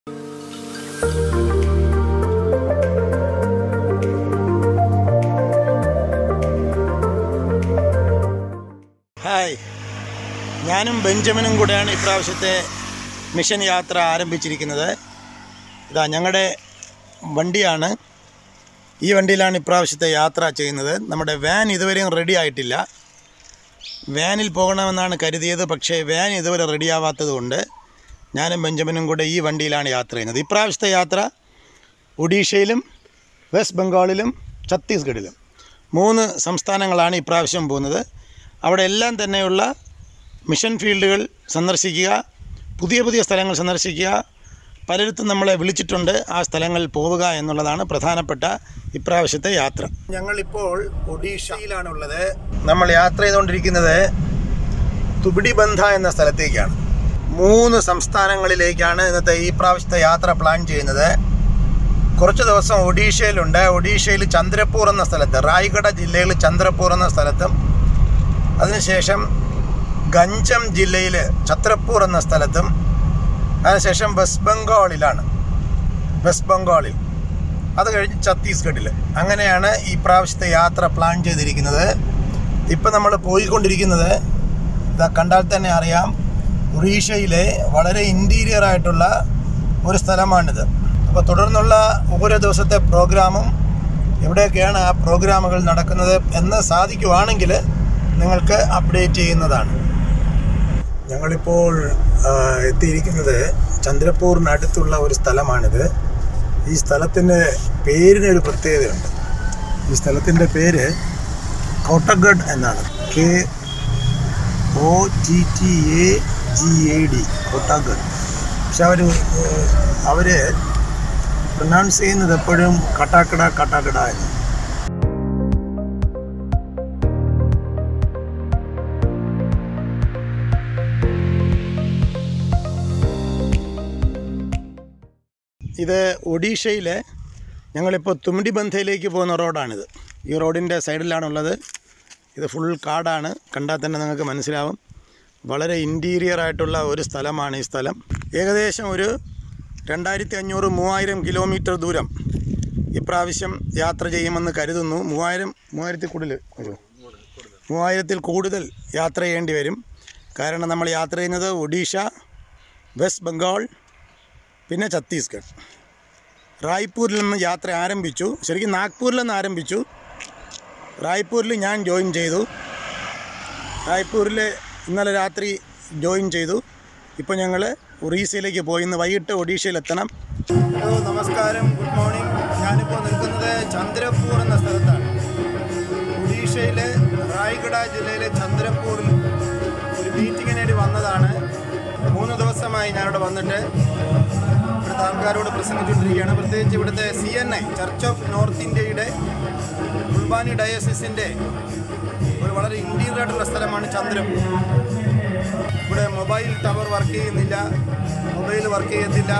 hi ഞാനും ബെഞ്ചമിനും കൂടെയാണ് ഇപ്രാവശ്യത്തെ മിഷൻ യാത്ര ആരംഭിച്ചിരിക്കുന്നത് ഇതാ ഞങ്ങളുടെ വണ്ടിയാണ് ഈ വണ്ടിയിലാണ് ഇപ്രാവശ്യത്തെ യാത്ര ചെയ്യുന്നത് നമ്മുടെ വാൻ ഇതുവരെയും റെഡി ആയിട്ടില്ല വാനിൽ പോകണമെന്നാണ് കരുതിയത് പക്ഷേ വാൻ ഇതുവരെ റെഡിയാവാത്തത് കൊണ്ട് ഞാനും ബെഞ്ചമിനും കൂടെ ഈ വണ്ടിയിലാണ് യാത്ര ചെയ്യുന്നത് ഇപ്രാവശ്യത്തെ യാത്ര ഒഡീഷയിലും വെസ്റ്റ് ബംഗാളിലും ഛത്തീസ്ഗഡിലും മൂന്ന് സംസ്ഥാനങ്ങളാണ് ഇപ്രാവശ്യം പോകുന്നത് അവിടെ എല്ലാം തന്നെയുള്ള മിഷൻ ഫീൽഡുകൾ സന്ദർശിക്കുക പുതിയ പുതിയ സ്ഥലങ്ങൾ സന്ദർശിക്കുക പലയിടത്തും നമ്മളെ വിളിച്ചിട്ടുണ്ട് ആ സ്ഥലങ്ങളിൽ പോവുക എന്നുള്ളതാണ് പ്രധാനപ്പെട്ട ഇപ്രാവശ്യത്തെ യാത്ര ഞങ്ങളിപ്പോൾ ഒഡീഷയിലാണുള്ളത് നമ്മൾ യാത്ര ചെയ്തുകൊണ്ടിരിക്കുന്നത് തുബിഡിബന്ധ എന്ന സ്ഥലത്തേക്കാണ് മൂന്ന് സംസ്ഥാനങ്ങളിലേക്കാണ് ഇന്നത്തെ ഈ പ്രാവശ്യത്തെ യാത്ര പ്ലാൻ ചെയ്യുന്നത് കുറച്ച് ദിവസം ഒഡീഷയിലുണ്ട് ഒഡീഷയിൽ ചന്ദ്രപൂർ എന്ന സ്ഥലത്ത് റായ്ഗഡ ജില്ലയിൽ ചന്ദ്രപൂർ എന്ന സ്ഥലത്തും അതിനുശേഷം ഗഞ്ചം ജില്ലയിൽ ഛത്രപൂർ എന്ന സ്ഥലത്തും അതിനുശേഷം വെസ്റ്റ് ബംഗാളിലാണ് വെസ്റ്റ് ബംഗാളിൽ അത് കഴിഞ്ഞ് ഛത്തീസ്ഗഡിൽ അങ്ങനെയാണ് ഈ പ്രാവശ്യത്തെ യാത്ര പ്ലാൻ ചെയ്തിരിക്കുന്നത് ഇപ്പം നമ്മൾ പോയിക്കൊണ്ടിരിക്കുന്നത് ഇതാ കണ്ടാൽ തന്നെ അറിയാം ഒറീഷയിലെ വളരെ ഇൻറ്റീരിയർ ആയിട്ടുള്ള ഒരു സ്ഥലമാണിത് അപ്പോൾ തുടർന്നുള്ള ഓരോ ദിവസത്തെ പ്രോഗ്രാമും എവിടെയൊക്കെയാണ് ആ പ്രോഗ്രാമുകൾ നടക്കുന്നത് എന്ന് സാധിക്കുവാണെങ്കിൽ നിങ്ങൾക്ക് അപ്ഡേറ്റ് ചെയ്യുന്നതാണ് ഞങ്ങളിപ്പോൾ ആ, എത്തിയിരിക്കുന്നത് ചന്ദ്രപൂറിനടുത്തുള്ള ഒരു സ്ഥലമാണിത് ഈ സ്ഥലത്തിൻ്റെ പേരിന് ഒരു പ്രത്യേകതയുണ്ട് ഈ സ്ഥലത്തിൻ്റെ പേര് കോട്ടഗഡ് എന്നാണ് K O T T A G A D Kotagad പക്ഷെ അവർ അവർ പ്രൊനൗൺസ് ചെയ്യുന്നത് എപ്പോഴും കട്ടാക്കട കട്ടാക്കട എന്ന് ഇത് ഒഡീഷയിലെ ഞങ്ങളിപ്പോൾ തുമ്മിഡിബന്ധയിലേക്ക് പോകുന്ന റോഡാണിത് ഈ റോഡിൻ്റെ സൈഡിലാണുള്ളത് ഇത് ഫുൾ കാടാണ് കണ്ടാൽ തന്നെ നിങ്ങൾക്ക് മനസ്സിലാവും വളരെ ഇൻറ്റീരിയർ ആയിട്ടുള്ള ഒരു സ്ഥലമാണ് ഈ സ്ഥലം ഏകദേശം ഒരു രണ്ടായിരത്തി അഞ്ഞൂറ് മൂവായിരം കിലോമീറ്റർ ദൂരം ഇപ്രാവശ്യം യാത്ര ചെയ്യുമെന്ന് കരുതുന്നു മൂവായിരം മൂവായിരത്തിൽ കൂടുതൽ ഒരു മൂവായിരത്തിൽ കൂടുതൽ യാത്ര ചെയ്യേണ്ടി വരും കാരണം നമ്മൾ യാത്ര ചെയ്യുന്നത് ഒഡീഷ വെസ്റ്റ് ബംഗാൾ പിന്നെ ഛത്തീസ്ഗഡ് റായ്പൂരിൽ നിന്ന് യാത്ര ആരംഭിച്ചു ശരിക്കും നാഗ്പൂരിൽ നിന്ന് ആരംഭിച്ചു റായ്പൂരിൽ ഞാൻ ജോയിൻ ചെയ്തു റായ്പൂരിൽ ഇന്നലെ രാത്രി ജോയിൻ ചെയ്തു ഇപ്പോൾ ഞങ്ങൾ ഒറീസയിലേക്ക് പോയി ഇന്ന് വൈകിട്ട് ഒഡീഷയിലെത്തണം ഹലോ നമസ്കാരം ഗുഡ് മോർണിംഗ് ഞാനിപ്പോൾ നിൽക്കുന്നത് ചന്ദ്രപൂർ എന്ന സ്ഥലത്താണ് ഒഡീഷയിലെ റായ്ഗഡ ജില്ലയിലെ ചന്ദ്രപൂരിൽ ഒരു മീറ്റിങ്ങിന് വേണ്ടി വന്നതാണ് മൂന്ന് ദിവസമായി ഞാനിവിടെ വന്നിട്ട് ഇവിടുത്തെ ആൾക്കാരോട് പ്രസംഗിച്ചുകൊണ്ടിരിക്കുകയാണ് പ്രത്യേകിച്ച് ഇവിടുത്തെ C N I church of north ഇന്ത്യയുടെ കുർബാനി ഡയസിസിൻ്റെ ഒരു വളരെ ഇൻറ്റീരിയർ ആയിട്ടുള്ള സ്ഥലമാണ് ചന്ദ്രപൂർ ഇവിടെ മൊബൈൽ ടവർ വർക്ക് ചെയ്യുന്നില്ല മൊബൈൽ വർക്ക് ചെയ്യത്തില്ല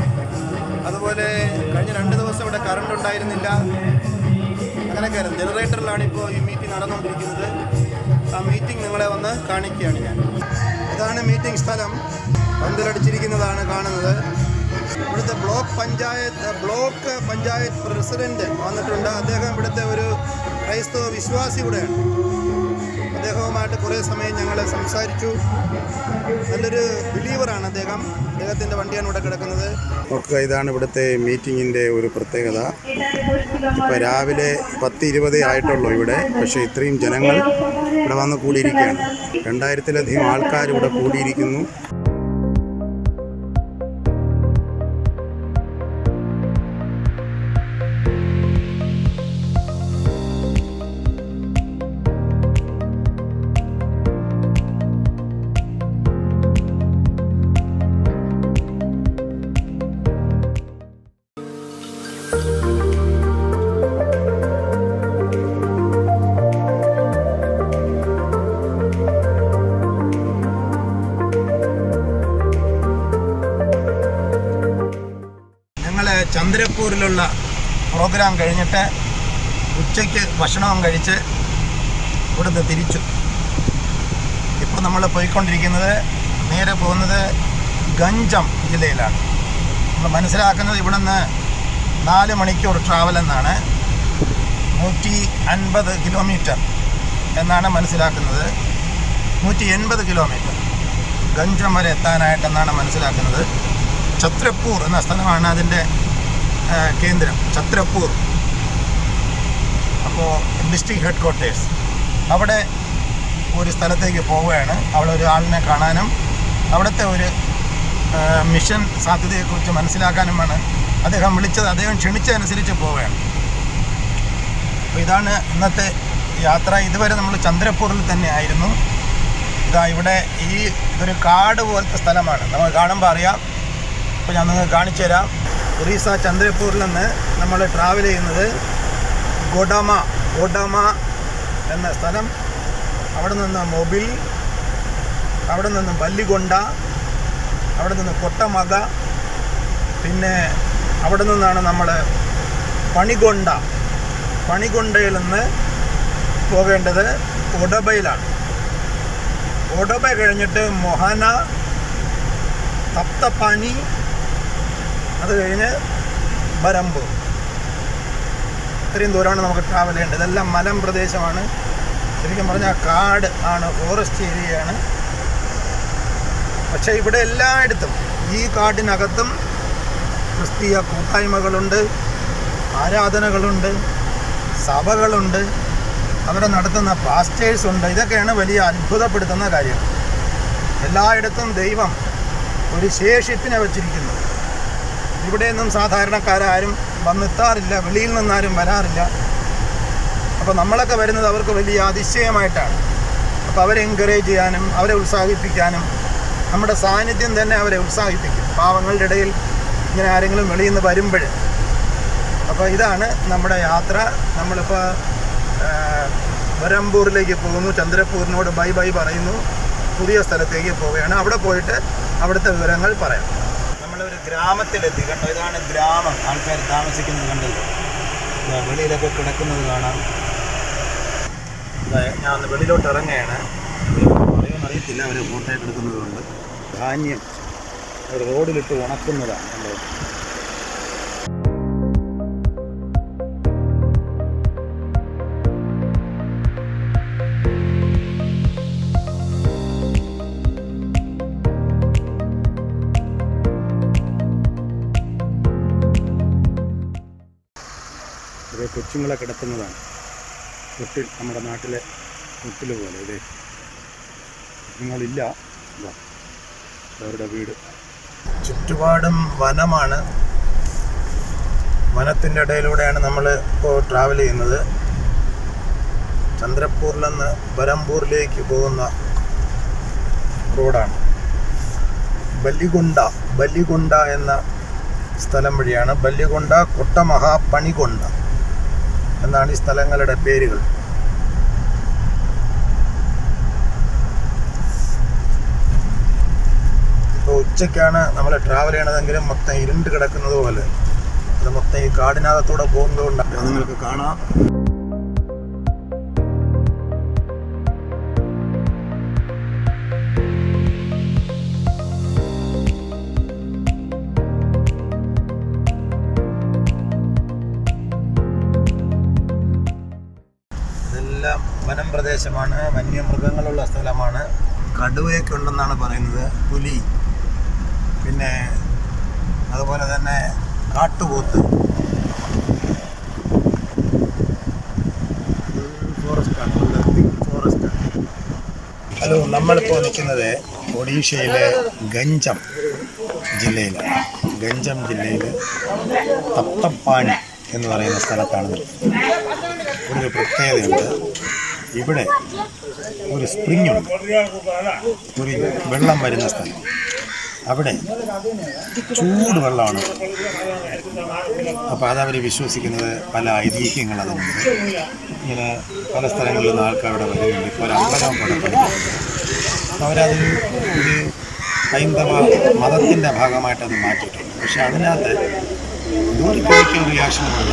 അതുപോലെ കഴിഞ്ഞ രണ്ട് ദിവസം ഇവിടെ കറണ്ട് ഉണ്ടായിരുന്നില്ല അങ്ങനെയൊക്കെ ആയിരുന്നു ജനറേറ്ററിലാണ് ഇപ്പോൾ ഈ മീറ്റിംഗ് നടന്നുകൊണ്ടിരിക്കുന്നത് ആ മീറ്റിംഗ് നിങ്ങളെ വന്ന് കാണിക്കുകയാണ് ഞാൻ ഇതാണ് മീറ്റിംഗ് സ്ഥലം പന്തലടിച്ചിരിക്കുന്നതാണ് കാണുന്നത് ഇവിടുത്തെ block panchayat block panchayat president വന്നിട്ടുണ്ട് അദ്ദേഹം ഇവിടുത്തെ ഒരു ക്രൈസ്തവ വിശ്വാസി കൂടെയാണ് അദ്ദേഹവുമായിട്ട് കുറേ സമയം ഞങ്ങൾ സംസാരിച്ചു നല്ലൊരു ബിലീവറാണ് അദ്ദേഹം അദ്ദേഹത്തിൻ്റെ വണ്ടിയാണ് ഇവിടെ കിടക്കുന്നത് നോക്കുക ഇതാണ് ഇവിടുത്തെ മീറ്റിങ്ങിൻ്റെ ഒരു പ്രത്യേകത ഇപ്പോൾ രാവിലെ പത്ത് ഇരുപതേ ആയിട്ടുള്ളൂ ഇവിടെ പക്ഷേ ഇത്രയും ജനങ്ങൾ ഇവിടെ വന്ന് കൂടിയിരിക്കുകയാണ് രണ്ടായിരത്തിലധികം ആൾക്കാർ ഇവിടെ കൂടിയിരിക്കുന്നു ഞങ്ങൾ ചന്ദ്രപൂരിലുള്ള പ്രോഗ്രാം കഴിഞ്ഞിട്ട് ഉച്ചയ്ക്ക് ഭക്ഷണവും കഴിച്ച് ഇവിടുന്ന് തിരിച്ചു ഇപ്പോൾ നമ്മൾ പോയിക്കൊണ്ടിരിക്കുന്നത് നേരെ പോകുന്നത് ഗഞ്ചം ജില്ലയിലാണ് നമ്മൾ മനസ്സിലാക്കുന്നത് ഇവിടുന്ന് നാല് മണിക്കൂർ ട്രാവൽ എന്നാണ് നൂറ്റി അൻപത് കിലോമീറ്റർ എന്നാണ് മനസ്സിലാക്കുന്നത് നൂറ്റി എൺപത് കിലോമീറ്റർ ഗഞ്ചം വരെ എത്താനായിട്ടെന്നാണ് മനസ്സിലാക്കുന്നത് ഛത്രപ്പൂർ എന്ന സ്ഥലമാണ് അതിൻ്റെ ആ, കേന്ദ്രം ഛത്രപ്പൂർ അപ്പോൾ ഡിസ്ട്രിക്ട് ഹെഡ് ക്വാർട്ടേഴ്സ് അവിടെ ഒരു സ്ഥലത്തേക്ക് പോവുകയാണ് അവിടെ ഒരു ആളിനെ കാണാനും അവിടുത്തെ ഒരു ആ, മിഷൻ സാധ്യതയെക്കുറിച്ച് മനസ്സിലാക്കാനുമാണ് അദ്ദേഹം വിളിച്ചത് അദ്ദേഹം ക്ഷണിച്ചതനുസരിച്ച് പോവുകയാണ് അപ്പോൾ ഇതാണ് ഇന്നത്തെ യാത്ര ഇതുവരെ നമ്മൾ ചന്ദ്രപ്പൂരിൽ തന്നെ ആയിരുന്നു ഇതാ ഇവിടെ ഈ ഇതൊരു കാട് പോലത്തെ സ്ഥലമാണ് നമ്മൾ കാണുമ്പോൾ അറിയാം അപ്പോൾ ഞാൻ നിങ്ങൾക്ക് കാണിച്ചു തരാം ഒറീസ ചന്ദ്രപ്പൂരിൽ നിന്ന് നമ്മൾ ട്രാവൽ ചെയ്യുന്നത് ഗൊഡമ ഗൊഡമ എന്ന സ്ഥലം അവിടെ നിന്ന് മൊബിൽ അവിടെ നിന്ന് ബല്ലികൊണ്ട അവിടെ നിന്ന് കൊട്ടമക പിന്നെ അവിടെ നിന്നാണ് നമ്മൾ പണികൊണ്ട പണികൊണ്ടയിൽ നിന്ന് പോകേണ്ടത് ഒഡബയിലാണ് ഒഡബ കഴിഞ്ഞിട്ട് മൊഹന തപ്തപ്പാനി അത് കഴിഞ്ഞ് ബരമ്പൂർ ഇത്രയും ദൂരമാണ് നമുക്ക് ട്രാവൽ ചെയ്യേണ്ടത് ഇതെല്ലാം മലം പ്രദേശമാണ് ശരിക്കും പറഞ്ഞാൽ കാട് ആണ് ഫോറസ്റ്റ് ഏരിയയാണ് പക്ഷേ ഇവിടെ എല്ലായിടത്തും ഈ കാടിനകത്തും ക്രിസ്തീയ കൂട്ടായ്മകളുണ്ട് ആരാധനകളുണ്ട് സഭകളുണ്ട് അവിടെ നടത്തുന്ന പാസ്റ്റേഴ്സ് ഉണ്ട് ഇതൊക്കെയാണ് വലിയ അത്ഭുതപ്പെടുത്തുന്ന കാര്യം എല്ലായിടത്തും ദൈവം ഒരു ശേഷിപ്പിനെ വച്ചിരിക്കുന്നു ഇവിടെയൊന്നും സാധാരണക്കാരും വന്നെത്താറില്ല വെളിയിൽ നിന്നാരും വരാറില്ല അപ്പോൾ നമ്മളൊക്കെ വരുന്നത് അവർക്ക് വലിയ അതിശയമായിട്ടാണ് അപ്പോൾ അവരെ എൻകറേജ് ചെയ്യാനും അവരെ ഉത്സാഹിപ്പിക്കാനും നമ്മുടെ സാന്നിധ്യം തന്നെ അവരെ ഉത്സാഹിപ്പിക്കും പാവങ്ങളുടെ ഇടയിൽ ഇങ്ങനെ ആരെങ്കിലും വെളിയിൽ നിന്ന് വരുമ്പോൾ അപ്പോൾ ഇതാണ് നമ്മുടെ യാത്ര നമ്മളിപ്പോൾ വരമ്പൂരിലേക്ക് പോകുന്നു ചന്ദ്രപ്പൂരിനോട് ബൈ ബൈ പറയുന്നു പുതിയ സ്ഥലത്തേക്ക് പോവുകയാണ് അവിടെ പോയിട്ട് അവിടുത്തെ വിവരങ്ങൾ പറയാം നമ്മളൊരു ഗ്രാമത്തിലെത്തി കണ്ടോ ഇതാണ് ഗ്രാമം ആൾക്കാർ താമസിക്കുന്നത് കണ്ടല്ലോ ഇതാ വെളിയിലൊക്കെ കിടക്കുന്നത് കാണാം ഇതാ ഞാൻ ഒന്ന് വെളിയിലോട്ട് ഇറങ്ങുകയാണ് പറയുമെന്ന് അറിയത്തില്ല അവർ ഫോട്ടോ എടുക്കുന്നത് കൊണ്ട് ധാന്യം ഒരു റോഡിലിട്ട് ഉണക്കുന്നതാണ് കണ്ടോ ഇത് കൊച്ചുങ്ങളെ കിടത്തുന്നതാണ് തൊട്ടിൽ നമ്മുടെ നാട്ടിലെ തൊട്ടിൽ പോലെ ഇതേ നിങ്ങളില്ല ഇതാ അവരുടെ വീട് ചുറ്റുപാടും വനമാണ് വനത്തിൻ്റെ ഇടയിലൂടെയാണ് നമ്മൾ ഇപ്പോൾ ട്രാവൽ ചെയ്യുന്നത് ചന്ദ്രപ്പൂരിൽ നിന്ന് ബരംപൂരിലേക്ക് പോകുന്ന റോഡാണ് ബല്ലികൊണ്ട ബല്ലികൊണ്ട എന്ന സ്ഥലം വഴിയാണ് ബല്ലികൊണ്ട കൊട്ടമഹാപണികൊണ്ട എന്നാണ് ഈ സ്ഥലങ്ങളുടെ പേരുകൾ ഇപ്പോൾ ഉച്ചയ്ക്കാണ് നമ്മൾ ട്രാവൽ ചെയ്യണതെങ്കിലും മൊത്തം ഇരുണ്ട് കിടക്കുന്നത് പോലെ അത് മൊത്തം ഈ കാടിനകത്തൂടെ പോകുന്നത് കൊണ്ടാണ് നിങ്ങൾക്ക് കാണാം ഇതെല്ലാം വനം പ്രദേശമാണ് വന്യമൃഗങ്ങളുള്ള സ്ഥലമാണ് കടുവയൊക്കെ ഉണ്ടെന്നാണ് പറയുന്നത് പുലി പിന്നെ അതുപോലെ തന്നെ കാട്ടുപോത്ത് ഫോറസ്റ്റാണ് ഫോറസ്റ്റ് ഹലോ നമ്മളിപ്പോൾ നിൽക്കുന്നത് ഒഡീഷയിലെ ഗഞ്ചം ജില്ലയിലാണ് ഗഞ്ചം ജില്ലയിൽ തപ്തപ്പാണി എന്ന് പറയുന്ന സ്ഥലത്താണ് നിൽക്കുന്നത് ഒരു പ്രത്യേകതയുണ്ട് ഇവിടെ ഒരു സ്പ്രിംഗ് ഉണ്ട് ഒരു വെള്ളം വരുന്ന സ്ഥലം അവിടെ ചൂട് വെള്ളമാണ് അപ്പോൾ അതവർ വിശ്വസിക്കുന്നത് പല ഐതിഹ്യങ്ങൾ അതിനുണ്ട് ഇങ്ങനെ പല സ്ഥലങ്ങളിൽ നിന്ന് ആൾക്കാർ അവിടെ വരുന്നുണ്ട് ഇപ്പോൾ ഒരു അമ്പലം അവിടെ അപ്പോൾ അവരത് ഒരു ഹൈന്ദവ മതത്തിൻ്റെ ഭാഗമായിട്ട് അത് മാറ്റിയിട്ടുണ്ട് പക്ഷെ അതിനകത്ത് ഒരു കെമിക്കൽ റിയാക്ഷനുണ്ട്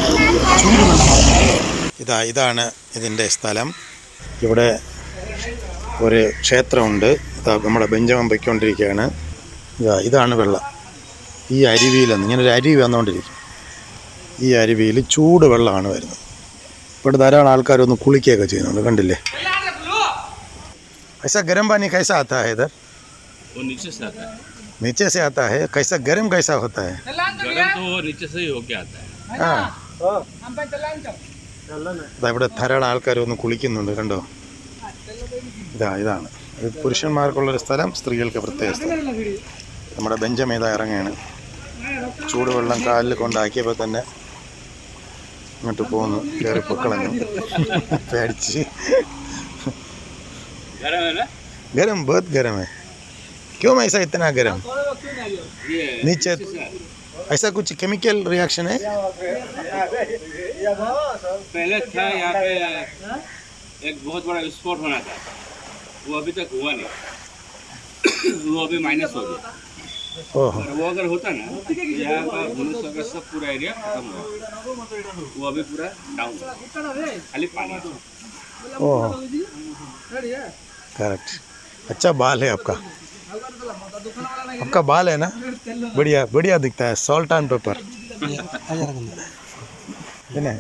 ഇതാ ഇതാണ് ഇതിൻ്റെ സ്ഥലം ഇവിടെ ഒരു ക്ഷേത്രമുണ്ട് ഇതാ നമ്മുടെ ബെഞ്ചമൻ പൊയ്ക്കൊണ്ടിരിക്കുകയാണ് ഇതാ ഇതാണ് വെള്ളം ഈ അരുവിയിൽ നിന്ന് ഇങ്ങനെ ഒരു അരുവി വന്നുകൊണ്ടിരിക്കും ഈ അരുവിയിൽ ചൂട് വെള്ളമാണ് വരുന്നത് ഇവിടെ ധാരാളം ആൾക്കാർ ഒന്ന് കുളിക്കുകയൊക്കെ ചെയ്യുന്നുണ്ട് കണ്ടില്ലേ ऐसा गर्म पानी कैसा आता है इधर वो नीचे से आता है नीचे से आता है कैसा गर्म कैसा होता है गरम तो वो नीचे से ही होके आता है ആ ദാ ഇവിടെ ധാരാളം ആൾക്കാർ ഒന്ന് കുളിക്കുന്നുണ്ട് കണ്ടോ ഇതാ ഇതാണ് ഇത് പുരുഷന്മാർക്കുള്ളൊരു സ്ഥലം സ്ത്രീകൾക്ക് പ്രത്യേക സ്ഥലം നമ്മുടെ ബെഞ്ചമേത ഇറങ്ങുകയാണ് ചൂടുവെള്ളം കാലിൽ കൊണ്ടാക്കിയപ്പോൾ തന്നെ ഇങ്ങോട്ട് പോന്നു കയറി പൊക്കളഞ്ഞു പേടിച്ച് गरम है ना गरम बहुत गरम है क्यों ऐसा इतना गरम ये नीचे ऐसा कुछ केमिकल रिएक्शन है पहले था यहाँ पे एक बहुत बड़ा स्पॉट होना था वो अभी तक हुआ नहीं वो अभी माइनस हो गया ओहो और वो अगर होता ना तो यहाँ का भुवनेश्वर का सब पूरा एरिया खत्म हुआ वो अभी पूरा डाउन खाली पानी ओह करेक्ट अच्छा बाल है आपका आपका बाल है ना बढ़िया बढ़िया दिखता है सॉल्ट एंड पेपर പിന്നെ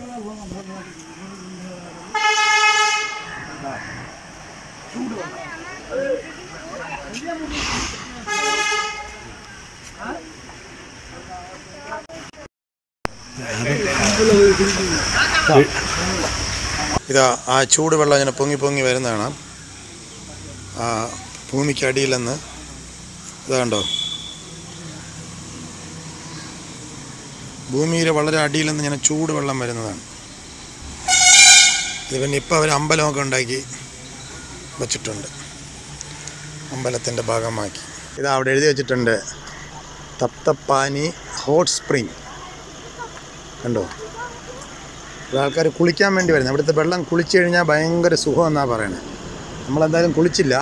ഇതാ ആ ചൂടുവെള്ളം ഇങ്ങനെ പൊങ്ങി പൊങ്ങി വരുന്നതാണ് ആ ഭൂമിക്ക് അടിയിൽ നിന്ന് ഇതാ കണ്ടോ ഭൂമിയിൽ വളരെ അടിയിൽ നിന്ന് ഇങ്ങനെ ചൂടുവെള്ളം വരുന്നതാണ് ഇത് പിന്നെ ഇപ്പോൾ അവർ അമ്പലമൊക്കെ ഉണ്ടാക്കി വച്ചിട്ടുണ്ട് അമ്പലത്തിൻ്റെ ഭാഗമാക്കി ഇതാ അവിടെ എഴുതി വെച്ചിട്ടുണ്ട് തപ്തപ്പാനി ഹോട്ട് സ്പ്രിങ് കണ്ടോ ഇവിടെ ആൾക്കാർ കുളിക്കാൻ വേണ്ടി വരുന്നത് ഇവിടുത്തെ വെള്ളം കുളിച്ചു കഴിഞ്ഞാൽ ഭയങ്കര സുഖം എന്നാണ് പറയണത് നമ്മളെന്തായാലും കുളിച്ചില്ല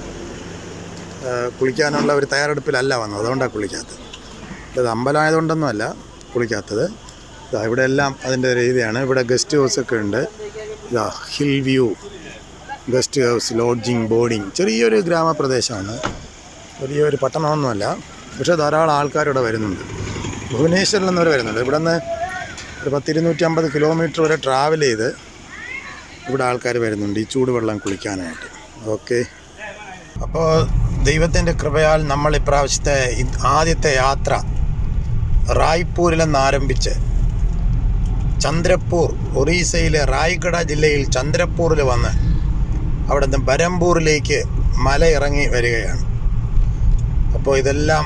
ആ, കുളിക്കാനുള്ള ഒരു തയ്യാറെടുപ്പിലല്ല വന്നത് അതുകൊണ്ടാണ് കുളിക്കാത്തത് ഇത് അമ്പലമായതുകൊണ്ടൊന്നുമല്ല കുളിക്കാത്തത് ഇതാ ഇവിടെ എല്ലാം അതിൻ്റെ രീതിയാണ് ഇവിടെ ഗസ്റ്റ് ഹൗസ് ഒക്കെ ഉണ്ട് ഇതാ hill view guest house lodging boarding ചെറിയൊരു ഗ്രാമപ്രദേശമാണ് വലിയൊരു പട്ടണമൊന്നുമല്ല പക്ഷേ ധാരാളം ആൾക്കാരിവിടെ വരുന്നുണ്ട് ഭുവനേശ്വറിൽ നിന്ന് വരെ വരുന്നുണ്ട് ഇവിടെ നിന്ന് ഒരു പത്തിരുന്നൂറ്റി അമ്പത് കിലോമീറ്റർ വരെ ട്രാവൽ ചെയ്ത് ഇവിടെ ആൾക്കാർ വരുന്നുണ്ട് ഈ ചൂടുവെള്ളം കുളിക്കാനായിട്ട് ഓക്കെ അപ്പോൾ ദൈവത്തിൻ്റെ കൃപയാൽ നമ്മൾ ഇപ്രാവശ്യത്തെ ഇത് ആദ്യത്തെ യാത്ര റായ്പൂരിൽ നിന്ന് ആരംഭിച്ച് ചന്ദ്രപ്പൂർ ഒറീസയിലെ റായ്ഗഡ ജില്ലയിൽ ചന്ദ്രപ്പൂരിൽ വന്ന് അവിടെ നിന്ന് ബരംപൂരിലേക്ക് മല ഇറങ്ങി വരികയാണ് അപ്പോൾ ഇതെല്ലാം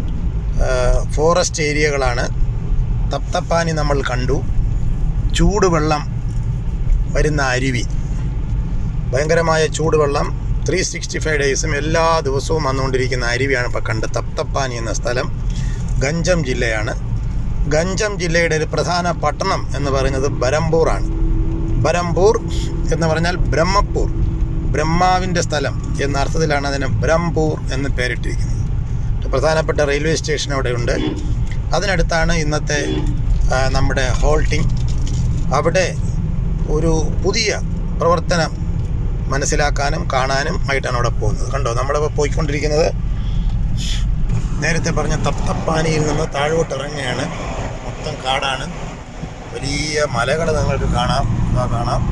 ഫോറസ്റ്റ് ഏരിയകളാണ് തപ്തപ്പാനി നമ്മൾ കണ്ടു ചൂടുവെള്ളം വരുന്ന അരുവി ഭയങ്കരമായ ചൂടുവെള്ളം ത്രീ സിക്സ്റ്റി ഫൈവ് ഡേയ്സും എല്ലാ ദിവസവും വന്നുകൊണ്ടിരിക്കുന്ന അരുവിയാണ് ഇപ്പോൾ കണ്ട് തപ്തപ്പാനി എന്ന സ്ഥലം ഗഞ്ചം ജില്ലയാണ് ഗഞ്ചം ജില്ലയുടെ ഒരു പ്രധാന പട്ടണം എന്ന് പറയുന്നത് ബരംപൂറാണ് ബരംപൂർ എന്ന് പറഞ്ഞാൽ ബ്രഹ്മപൂർ ബ്രഹ്മാവിൻ്റെ സ്ഥലം എന്ന അർത്ഥത്തിലാണ് അതിന് ബ്രഹ്മപൂർ എന്ന് പേരിട്ടിരിക്കുന്നത് ഒരു പ്രധാനപ്പെട്ട റെയിൽവേ സ്റ്റേഷൻ അവിടെയുണ്ട് അതിനടുത്താണ് ഇന്നത്തെ ആ, നമ്മുടെ ഹോൾട്ടിംഗ് അവിടെ ഒരു പുതിയ പ്രവർത്തനം മനസ്സിലാക്കാനും കാണാനും ആയിട്ടാണ് അവിടെ പോകുന്നത് കണ്ടോ നമ്മളിപ്പോൾ പോയിക്കൊണ്ടിരിക്കുന്നത് നേരത്തെ പറഞ്ഞ തപ്തപ്പാനിയിൽ നിന്ന് താഴോട്ട് ഇറങ്ങുകയാണ് മൊത്തം കാടാണ് വലിയ മലകൾ നിങ്ങൾക്ക് കാണാം ഇതാ കാണാം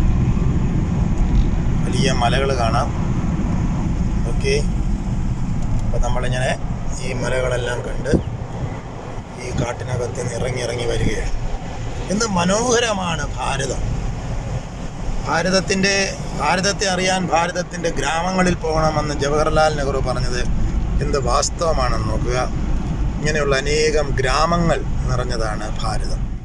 വലിയ മലകൾ കാണാം ഓക്കെ അപ്പോൾ നമ്മളിങ്ങനെ ഈ മലകളെല്ലാം കണ്ട് ഈ കാട്ടിനകത്ത് നിന്ന് ഇറങ്ങി ഇറങ്ങി വരികയാണ് ഇന്ന് മനോഹരമാണ് ഭാരതം ഭാരതത്തിൻ്റെ ഭാരതത്തെ അറിയാൻ ഭാരതത്തിൻ്റെ ഗ്രാമങ്ങളിൽ പോകണമെന്ന് ജവഹർലാൽ നെഹ്റു പറഞ്ഞത് എന്ത് വാസ്തവമാണെന്ന് നോക്കുക ഇങ്ങനെയുള്ള അനേകം ഗ്രാമങ്ങൾ നിറഞ്ഞതാണ് ഭാരതം